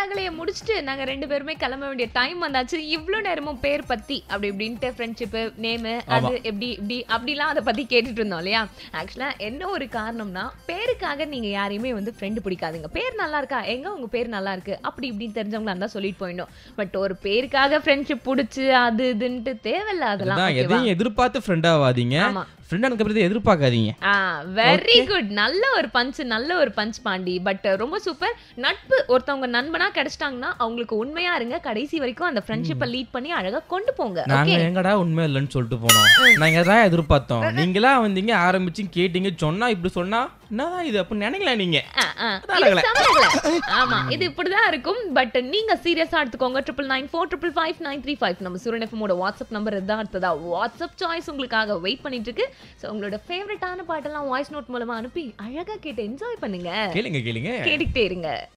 ரகலையை முடிச்சுட்டு நாங்க ரெண்டு பேருமே கிளம்ப வேண்டிய டைம் வந்தாச்சு இவ்ளோ நேரமும் பேர் பத்தி அப்படி இப்படின்ட்டு ஃப்ரெண்ட்ஷிப் நேமு அது எப்படி இப்படி அப்படிலாம் அதை பத்தி கேட்டுட்டு இருந்தோம் இல்லையா ஆக்சுவலா என்ன ஒரு காரணம்னா பேருக்காக நீங்க யாரையுமே வந்து ஃப்ரெண்டு பிடிக்காதுங்க பேர் நல்லா இருக்கா எங்க உங்க பேர் நல்லா இருக்கு அப்படி இப்படின்னு தெரிஞ்சவங்களா இருந்தா சொல்லிட்டு போயிடணும் பட் ஒரு பேருக்காக ஃப்ரெண்ட்ஷிப் பிடிச்சி அது இதுன்ட்டு தேவையில்ல அதெல்லாம் அதான் ஓகேவா எதையும் எதிர்பார்த்து ஃப்ரெண்ட் ஆகாதீங்க ஆமா ஃப்ரெண்ட் அனுப்புறது எதிர்பார்க்காதீங்க ஆ வெரி குட் நல்ல ஒரு பஞ்ச் நல்ல ஒரு பஞ்ச் பாண்டி பட் ரொம்ப சூப்பர் நட்பு ஒருத்தவங்க நண்பனா கிடைச்சிட்டாங்கன்னா அவங்களுக்கு உண்மையா இருங்க கடைசி வரைக்கும் அந்த ஃப்ரெண்ட்ஷிப்பை லீட் பண்ணி அழகா கொண்டு போங்க நாங்க ஓகே எங்கடா உண்மை இல்லைன்னு சொல்லிட்டு போனோம் நாங்க தான் எதிர்பார்த்தோம் நீங்களா வந்தீங்க ஆரம்பிச்சு கேட்டீங்க சொன்னா இப்படி சொன்னா என்னதான் இது அப்ப நினைக்கலாம் நீங்க இது சமரகல. ஆமா இது இப்படிதான் இருக்கும் பட் நீங்க சீரியஸா எடுத்துக்கோங்க triple nine four triple five nine three five நம்ம சூரியன் எஃப்எமோட வாட்ஸ்அப் நம்பர் இதான் அடுத்ததா வாட்ஸ்அப் சாய்ஸ் உங்களுக்காக வெயிட் பண்ணிட்டு இருக்கு ஸோ உங்களோட ஃபேவரட்டான பாட்டெல்லாம் வாய்ஸ் நோட் மூலமா அனுப்பி அழகா கேட்டு என்ஜாய் பண்ணுங்க கேளுங்க கேளுங்க கேட்டுக்கிட்டே இருங்க